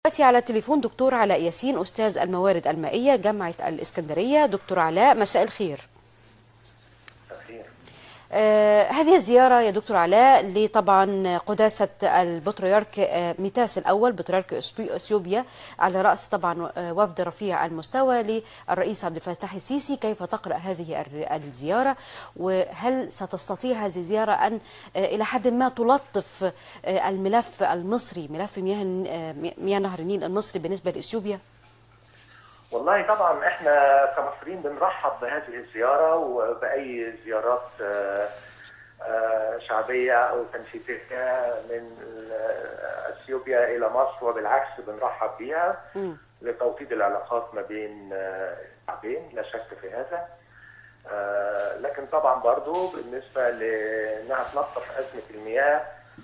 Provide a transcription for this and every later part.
دلوقتي على التليفون دكتور علاء ياسين استاذ الموارد المائيه جامعه الاسكندريه دكتور علاء مساء الخير خير آه هذه الزيارة يا دكتور علاء لطبعا قداسة البطريرك آه ميتاس الأول بطريرك أثيوبيا على رأس طبعا آه وفد رفيع المستوى للرئيس عبد الفتاح السيسي كيف تقرأ هذه الر- الزيارة وهل ستستطيع هذه الزيارة أن آه إلى حد ما تلطف آه الملف المصري ملف مياه آه مياه نهر النيل المصري بالنسبة لإثيوبيا؟ والله طبعا احنا كمصريين بنرحب بهذه الزياره وباي زيارات آه، آه، شعبيه او تنفيذيه من آه، اثيوبيا الى مصر وبالعكس بنرحب بيها لتوطيد العلاقات ما بين آه، الشعبين لا شك في هذا آه، لكن طبعا برضو بالنسبه لانها تلطف ازمه المياه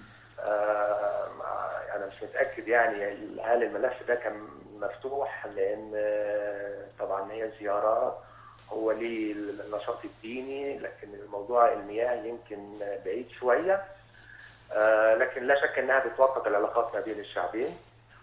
آه، مع- انا مش متاكد يعني هل الملف ده كان مفتوح لان آه، طبعا هي زياره هو ليه النشاط الديني لكن الموضوع المياه يمكن بعيد شويه آه، لكن لا شك انها بتوطد العلاقات ما بين الشعبين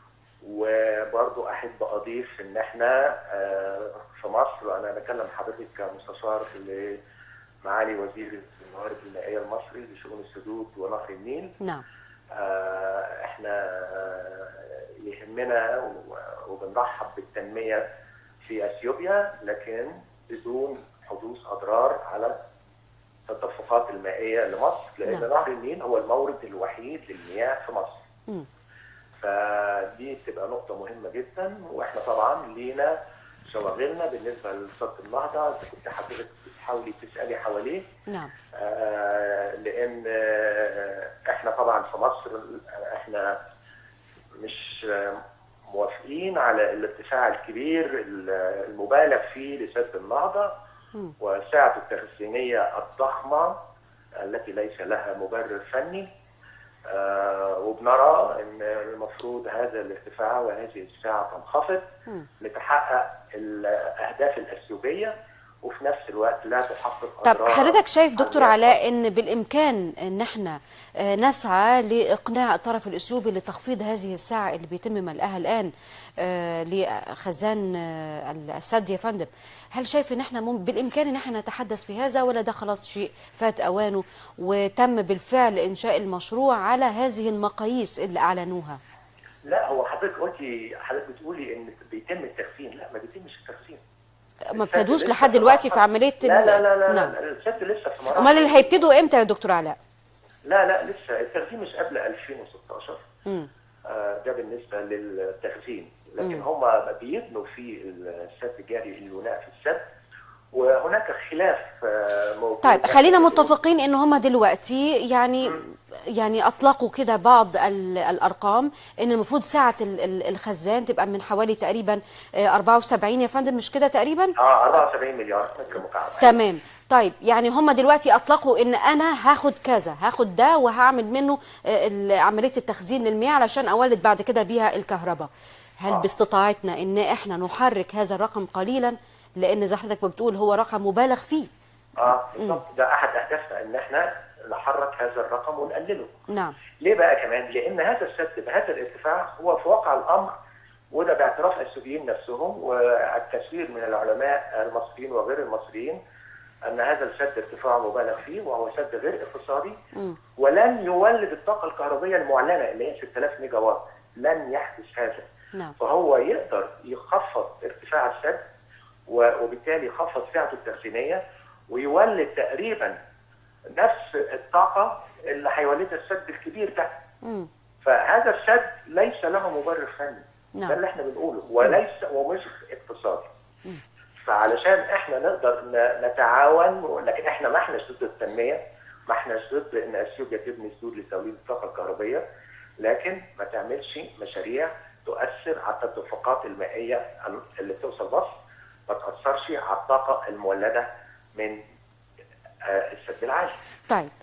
وبرضو احب اضيف ان احنا آه، في مصر انا بكلم حضرتك كمستشار لمعالي وزير الموارد المائيه المصري لشؤون السدود ونهر النيل نعم آه، احنا آه، يهمنا و- وبنرحب بالتنميه في اثيوبيا لكن بدون حدوث اضرار على التدفقات المائيه لمصر لان نعم. نهر النيل هو المورد الوحيد للمياه في مصر. مم. فدي تبقى نقطه مهمه جدا واحنا طبعا لينا شواغلنا بالنسبه لصد النهضه انت كنت حضرتك بتحاولي تسالي حواليه نعم آه، لان آه، احنا طبعا في مصر آه، احنا مش آه، موافقين على الارتفاع الكبير ال- المبالغ فيه لسد النهضه مم. وسعته التخزينيه الضخمه التي ليس لها مبرر فني آه، وبنرى ان المفروض هذا الارتفاع وهذه السعه تنخفض مم. لتحقق الاهداف الاثيوبيه وفي نفس الوقت لا تحقق طب أضرار حضرتك شايف دكتور على علاء ان بالامكان ان احنا آه، نسعى لاقناع الطرف الاثيوبي لتخفيض هذه الساعه اللي بيتم ملئها الان آه، لخزان آه، السد يا فندم هل شايف ان احنا مم- بالامكان ان احنا نتحدث في هذا ولا ده خلاص شيء فات اوانه وتم بالفعل انشاء المشروع على هذه المقاييس اللي اعلنوها لا هو حضرتك قلتي حضرتك بتقولي ان بيتم التخزين لا ما بيتمش التخزين ما السد ابتدوش لسه لحد في دلوقتي في مرحلة- عمليه لا ال- لا لا لا, نعم لا السد لسه في مراحل امال اللي هيبتدوا امتى يا دكتور علاء لا لا لسه التخزين مش قبل 2016 مم. آه، ده بالنسبه للتخزين لكن مم. هم بيبنوا في السد الجاري البناء في السد وهناك خلاف آه، موجود طيب خلينا متفقين ان هم دلوقتي يعني يعني اطلقوا كده بعض ال- الارقام ان المفروض سعه ال- ال- الخزان تبقى من حوالي تقريبا آه، 74 يا فندم مش كده تقريبا اه 74 مليار متر مكعب تمام طيب يعني هم دلوقتي اطلقوا ان انا هاخد كذا هاخد ده وهعمل منه آه، ال- عمليه التخزين للمياه علشان اولد بعد كده بيها الكهرباء هل آه. باستطاعتنا ان احنا نحرك هذا الرقم قليلا لان زي حضرتك ما بتقول هو رقم مبالغ فيه اه بالظبط ده احد اهدافنا ان احنا نحرك هذا الرقم ونقلله نعم ليه بقى كمان؟ لأن هذا السد بهذا الارتفاع هو في واقع الأمر وده باعتراف السوريين نفسهم والكثير من العلماء المصريين وغير المصريين أن هذا السد ارتفاعه مبالغ فيه وهو سد غير اقتصادي مم. ولن يولد الطاقة الكهربية المعلنة اللي هي 6000 ميجا وات لن يحدث هذا نعم فهو يقدر يخفض ارتفاع السد و- وبالتالي يخفض سعته التخزينيه ويولد تقريبا نفس الطاقه اللي هيولدها السد الكبير ده مم. فهذا السد ليس له مبرر فني نعم. ده اللي احنا بنقوله وليس ومش اقتصادي فعلشان احنا نقدر ن- نتعاون لكن احنا ما احناش ضد التنميه ما احناش ضد ان اثيوبيا تبني سدود لتوليد الطاقه الكهربائيه لكن ما تعملش مشاريع تؤثر على التدفقات المائيه اللي بتوصل مصر ما تاثرش على الطاقه المولده من آه، السد العالي طيب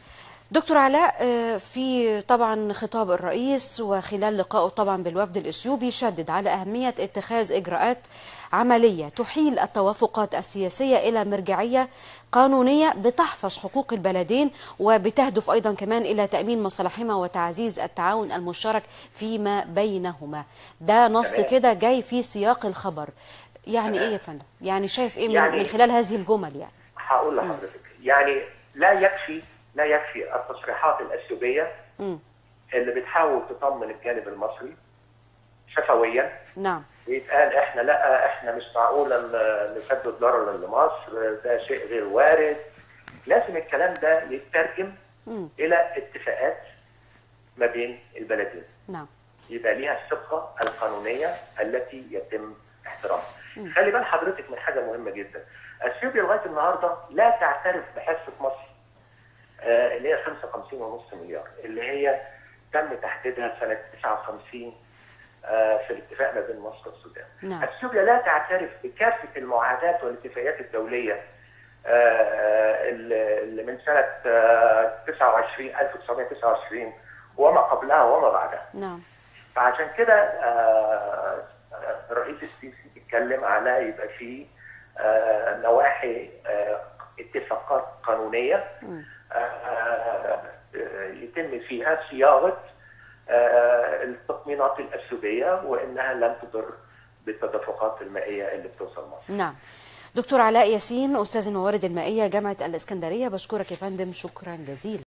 دكتور علاء آه، في طبعا خطاب الرئيس وخلال لقائه طبعا بالوفد الاثيوبي شدد على اهميه اتخاذ اجراءات عمليه تحيل التوافقات السياسيه الى مرجعيه قانونيه بتحفظ حقوق البلدين وبتهدف ايضا كمان الى تامين مصالحهما وتعزيز التعاون المشترك فيما بينهما ده نص تمام. كده جاي في سياق الخبر يعني ايه يا فندم يعني شايف ايه من, يعني- من خلال هذه الجمل يعني هقول لحضرتك يعني لا يكفي لا يكفي التصريحات الاثيوبيه مم. اللي بتحاول تطمن الجانب المصري شفويا نعم بيتقال احنا لا احنا مش معقول ن- نسدد ضرر لمصر ده شيء غير وارد لازم الكلام ده يترجم مم. الى اتفاقات ما بين البلدين نعم يبقى ليها الثقه القانونيه التي يتم احترامها. خلي بال حضرتك من حاجه مهمه جدا. اثيوبيا لغايه النهارده لا تعترف بحصه مصر آه، اللي هي 55.5 مليار اللي هي تم تحديدها سنه 59 آه، في الاتفاق ما بين مصر والسودان. نعم. اثيوبيا لا تعترف بكافه المعاهدات والاتفاقيات الدوليه آه، اللي اللي من سنه آه، 29 1929 وما قبلها وما بعدها. نعم فعشان كده آه، آه، الرئيس السيسي بيتكلم على يبقى في آه، نواحي آه، اتفاقات قانونيه آه، آه، يتم فيها صياغه آه، التطمينات الاثيوبيه وانها لن تضر بالتدفقات المائيه اللي بتوصل مصر. نعم دكتور علاء ياسين أستاذ الموارد المائية جامعة الإسكندرية بشكرك يا فندم شكرا جزيلا